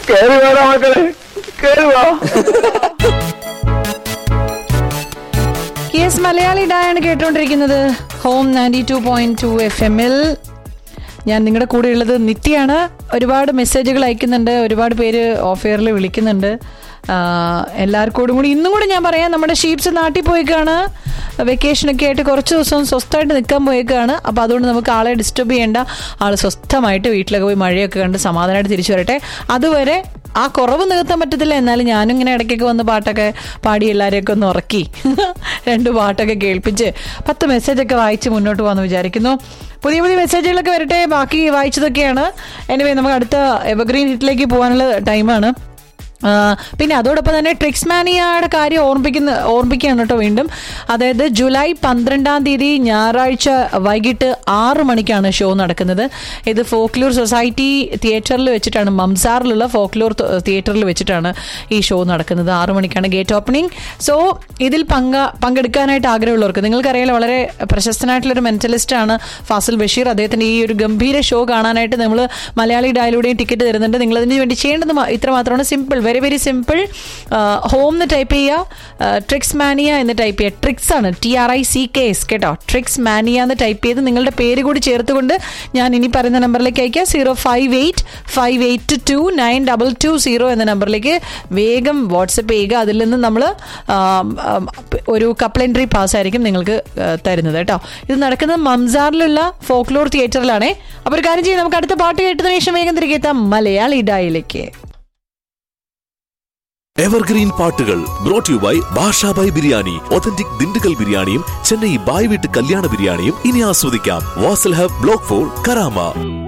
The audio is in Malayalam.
കേറി വാടാ മക്കളെ കേറി വാ യെസ് മലയാളി ഡായാണ് കേട്ടുകൊണ്ടിരിക്കുന്നത് home ninety two point two F എമ്മിൽ ഞാൻ നിങ്ങളുടെ കൂടെയുള്ളത് നിത്യയാണ് ഒരുപാട് മെസ്സേജുകൾ അയക്കുന്നുണ്ട് ഒരുപാട് പേര് ഓഫ് എയറിൽ വിളിക്കുന്നുണ്ട് ആഹ് എല്ലാവർക്കോടും കൂടി ഇന്നും കൂടി ഞാൻ പറയാം നമ്മുടെ ഷീപ്സ് നാട്ടിൽ പോയേക്കാണ് വെക്കേഷനൊക്കെ ആയിട്ട് കുറച്ച് ദിവസം സ്വസ്ഥമായിട്ട് നിൽക്കാൻ പോയേക്കാണ് അപ്പോൾ അതുകൊണ്ട് നമുക്ക് ആളെ ഡിസ്റ്റർബ് ചെയ്യേണ്ട ആൾ സ്വസ്ഥമായിട്ട് വീട്ടിലൊക്കെ പോയി മഴയൊക്കെ കണ്ട് സമാധാനമായിട്ട് തിരിച്ചു വരട്ടെ അതുവരെ ആ കുറവ് നികത്താൻ പറ്റത്തില്ല എന്നാലും ഞാനും ഇങ്ങനെ ഇടയ്ക്കൊക്കെ വന്ന് പാട്ടൊക്കെ പാടി എല്ലാവരെയൊക്കെ ഒന്ന് ഉറക്കി രണ്ട് പാട്ടൊക്കെ കേൾപ്പിച്ച് പത്ത് മെസ്സേജൊക്കെ വായിച്ച് മുന്നോട്ട് പോകാമെന്ന് വിചാരിക്കുന്നു പുതിയ പുതിയ മെസ്സേജുകളൊക്കെ വരട്ടെ ബാക്കി വായിച്ചതൊക്കെയാണ് എനിവേ നമുക്ക് അടുത്ത എവർഗ്രീൻ ഹിറ്റിലേക്ക് പോകാനുള്ള ടൈമാണ് ആ, പിന്നെ അതോടൊപ്പം തന്നെ ട്രിക്സ് മാനിയയുടെ കാര്യം ഓർമ്മിക്കുന്ന ഓർമ്മിക്കുകയാണ് കേട്ടോ വീണ്ടും അതായത് ജൂലൈ പന്ത്രണ്ടാം തീയതി ഞായറാഴ്ച വൈകിട്ട് ആറ് മണിക്കാണ് ഷോ നടക്കുന്നത് ഇത് ഫോക്ലൂർ സൊസൈറ്റി തിയേറ്ററിൽ വെച്ചിട്ടാണ് മംസാറിലുള്ള ഫോക്ലൂർ തിയേറ്ററിൽ വെച്ചിട്ടാണ് ഈ ഷോ നടക്കുന്നത് ആറ് മണിക്കാണ് ഗേറ്റ് ഓപ്പണിംഗ് സോ ഇതിൽ പങ്ക പങ്കെടുക്കാനായിട്ട് ആഗ്രഹമുള്ളവർക്ക് നിങ്ങൾക്കറിയാലോ വളരെ പ്രശസ്തനായിട്ടുള്ളൊരു മെന്റലിസ്റ്റ് ആണ് ഫാസിൽ ബഷീർ അദ്ദേഹത്തിന്റെ ഈ ഒരു ഗംഭീര ഷോ കാണാനായിട്ട് നമ്മൾ മലയാളി ഡയലൂടെയും ടിക്കറ്റ് തരുന്നുണ്ട് നിങ്ങൾ അതിന് വേണ്ടി ചെയ്യേണ്ടത് മ- ഇത്ര മാത്രമാണ് simple very very simple home എന്ന് ടൈപ്പ് ചെയ്യുക ട്രിക്സ് മാനിയ എന്ന് ടൈപ്പ് ചെയ്യുക ട്രിക്സ് ആണ് T R I C K S കേട്ടോ ട്രിക്സ് മാനിയ എന്ന് ടൈപ്പ് ചെയ്ത് നിങ്ങളുടെ പേര് കൂടി ചേർത്തുകൊണ്ട് ഞാൻ ഇനി പറയുന്ന നമ്പറിലേക്ക് അയക്കുക zero five eight five eight two nine double two zero എന്ന നമ്പറിലേക്ക് വേഗം വാട്സപ്പ് ചെയ്യുക അതിൽ നിന്ന് നമ്മൾ ഒരു കപ്ലൻട്രി പാസ് ആയിരിക്കും നിങ്ങൾക്ക് ആ, തരുന്നത് കേട്ടോ ഇത് നടക്കുന്നത് മംസാറിലുള്ള ഫോക്ലോർ തിയേറ്ററിലാണേ അപ്പോൾ ഒരു കാര്യം ചെയ്യും നമുക്ക് അടുത്ത പാട്ട് കേട്ടതിന് ശേഷം വേഗം തിരികെ എത്താം മലയാളി ഡായിലേക്ക് എവർഗ്രീൻ പാട്ടുകൾ brought you by Bashabhai biryani authentic Dindigul ബിരിയാണിയും ചെന്നൈ ബായ് വീട്ട് കല്യാണ ബിരിയാണിയും ഇനി ആസ്വദിക്കാം Vasal hub block four Karama